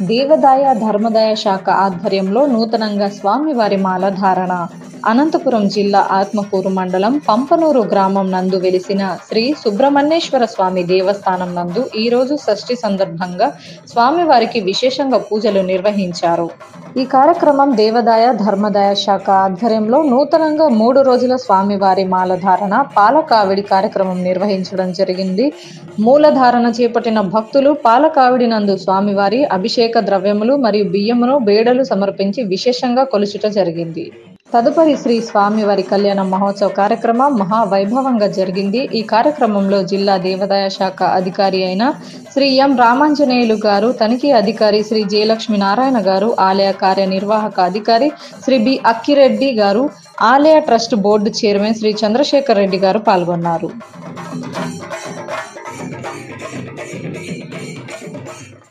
దేవదాయ ధర్మదాయ శాఖ ఆధ్వర్యంలో నూతనంగా స్వామివారి మాలధారణ అనంతపురం జిల్లా ఆత్మకూరు మండలం పంపనూరు గ్రామం నందు వెలిసిన శ్రీ సుబ్రహ్మణ్యేశ్వర స్వామి దేవస్థానం నందు ఈరోజు షష్ఠి సందర్భంగా స్వామివారికి విశేషంగా పూజలు నిర్వహించారు ఈ కార్యక్రమం దేవదాయ ధర్మదాయ శాఖ ఆధ్వర్యంలో నూతనంగా మూడు రోజుల స్వామివారి మాలధారణ పాలకావిడి కార్యక్రమం నిర్వహించడం జరిగింది మూలధారణ చేపట్టిన భక్తులు పాలకావిడి నందు స్వామివారి అభిషేక ద్రవ్యములు మరియు బియ్యమును బేడలు సమర్పించి విశేషంగా కొలుచుట జరిగింది తదుపరి శ్రీ స్వామివారి కళ్యాణ మహోత్సవ కార్యక్రమం మహా వైభవంగా జరిగింది ఈ కార్యక్రమంలో జిల్లా దేవాదాయ శాఖ అధికారి అయిన శ్రీ ఎం రామాంజనేయులు గారు తనిఖీ అధికారి శ్రీ జయలక్ష్మి నారాయణ గారు ఆలయ కార్యనిర్వాహక అధికారి శ్రీ బి అక్కిరెడ్డి గారు ఆలయ trust board chairman Shri Chandrasekhar Reddy గారు పాల్గొన్నారు